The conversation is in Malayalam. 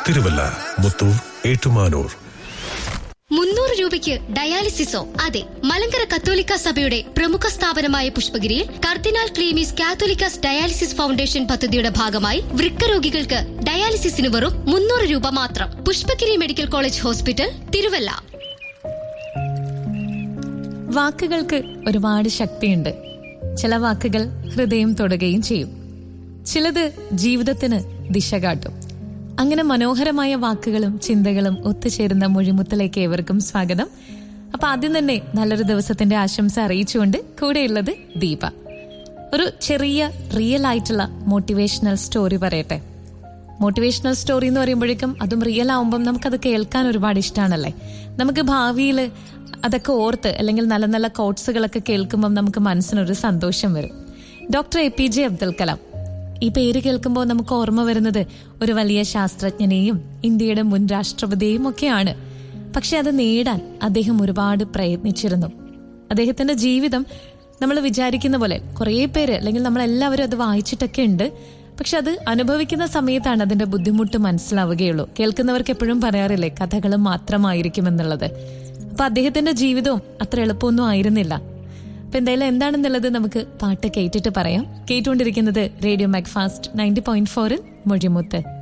തിരുവല്ല മുത്തൂർ ഏറ്റുമാനൂർ മുന്നൂറ് രൂപയ്ക്ക് ഡയാലിസിസോ അതെ മലങ്കര കത്തോലിക്ക സഭയുടെ പ്രമുഖ സ്ഥാപനമായ പുഷ്പഗിരിയിൽ cardinal Cleemis Catholicos dialysis foundation പദ്ധതിയുടെ ഭാഗമായി വൃക്ക രോഗികൾക്ക് ഡയാലിസിസിന് വെറും മുന്നൂറ് രൂപ മാത്രം Pushpagiri medical college hospital Thiruvalla വാക്കുകൾക്ക് ഒരുപാട് ശക്തിയുണ്ട് ചില വാക്കുകൾ ഹൃദയം തൊടുകയും ചെയ്യും ചിലത് ജീവിതത്തിന് ദിശ കാട്ടും അങ്ങനെ മനോഹരമായ വാക്കുകളും ചിന്തകളും ഒത്തുചേരുന്ന മൊഴിമുത്തിലേക്ക് ഏവർക്കും സ്വാഗതം അപ്പൊ ആദ്യം തന്നെ നല്ലൊരു ദിവസത്തിന്റെ ആശംസ അറിയിച്ചുകൊണ്ട് കൂടെയുള്ളത് ദീപ ഒരു ചെറിയ റിയൽ ആയിട്ടുള്ള മോട്ടിവേഷണൽ സ്റ്റോറി പറയട്ടെ മോട്ടിവേഷണൽ സ്റ്റോറി എന്ന് പറയുമ്പോഴേക്കും അതും റിയൽ ആവുമ്പം നമുക്കത് കേൾക്കാൻ ഒരുപാട് ഇഷ്ടമാണല്ലേ നമുക്ക് ഭാവിയിൽ അതൊക്കെ ഓർത്ത് അല്ലെങ്കിൽ നല്ല നല്ല കോട്സുകളൊക്കെ കേൾക്കുമ്പം നമുക്ക് മനസ്സിനൊരു സന്തോഷം വരും doctor A P J Abdul Kalam ഈ പേര് കേൾക്കുമ്പോൾ നമുക്ക് ഓർമ്മ വരുന്നത് ഒരു വലിയ ശാസ്ത്രജ്ഞനെയും ഇന്ത്യയുടെ മുൻ രാഷ്ട്രപതിയെയും ഒക്കെയാണ് പക്ഷെ അത് നേടാൻ അദ്ദേഹം ഒരുപാട് പ്രയത്നിച്ചിരുന്നു അദ്ദേഹത്തിന്റെ ജീവിതം നമ്മൾ വിചാരിക്കുന്ന പോലെ കുറേ പേര് അല്ലെങ്കിൽ നമ്മൾ എല്ലാവരും അത് വായിച്ചിട്ടൊക്കെ ഉണ്ട് പക്ഷെ അത് അനുഭവിക്കുന്ന സമയത്താണ് അതിന്റെ ബുദ്ധിമുട്ട് മനസ്സിലാവുകയുള്ളൂ കേൾക്കുന്നവർക്ക് എപ്പോഴും പറയാറില്ലേ കഥകൾ മാത്രമായിരിക്കും എന്നുള്ളത് അപ്പൊ അദ്ദേഹത്തിന്റെ ജീവിതവും അത്ര എളുപ്പമൊന്നും ആയിരുന്നില്ല അപ്പൊ എന്തായാലും എന്താണെന്നുള്ളത് നമുക്ക് പാട്ട് കേട്ടിട്ട് പറയാം കേട്ടുകൊണ്ടിരിക്കുന്നത് റേഡിയോ മാക്ഫാസ്റ്റ് നയൻറ്റി പോയിന്റ് ഫോറിൽ മൊഴിമുത്ത്